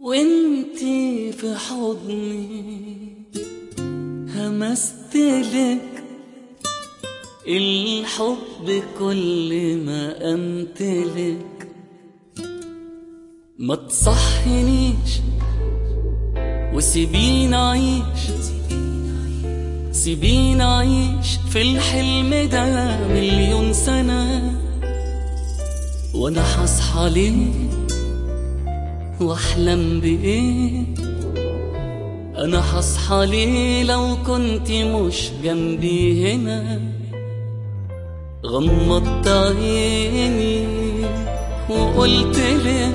وانتي في حضني همستلك الحب كل ما امتلك ما تصحنيش وسيبيني اعيش سيبيني اعيش في الحلم ده مليون سنة وانا حصحى ليه واحلم بايه انا حصحى ليه لو كنت مش جنبي هنا غمضت عيني وقلت لك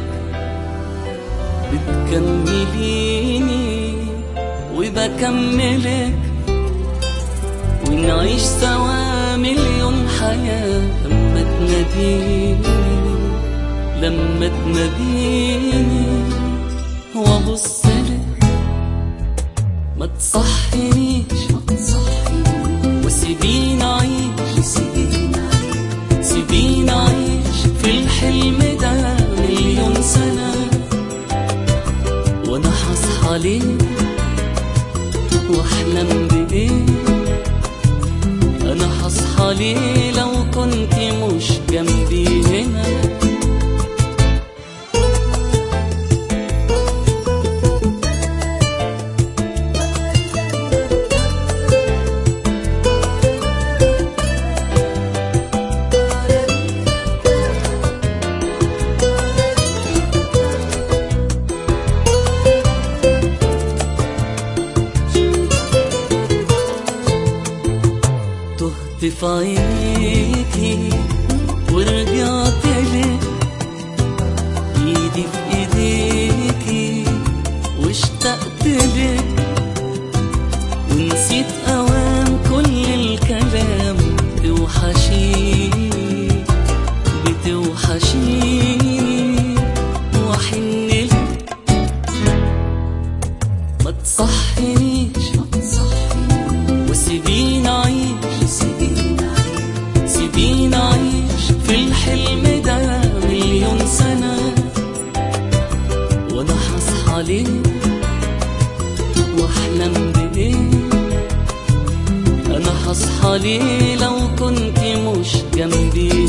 بتكمليني وبكملك ونعيش سوا مليون حياة لما تناديني لما تناديني وابص لك ما تصحنيش وسيبيني اعيش سيبيني اعيش في الحلم ده مليون سنة وانا حصحى ليه واحلم بايه انا حصحى ليه لو كنت مش جنبي هنا تهت في عينيكي ورجعت لك ايدي في ايديكي واشتقت لك ونسيت اوام كل الكلام بتوحشيني بتوحشيني واحن لك ما تصحنيش وسيبيني اعيش سيبيني اعيش في الحلم ده مليون سنة وانا حصحى ليه واحلم بايه انا حصحى ليه لو كنت مش جنبي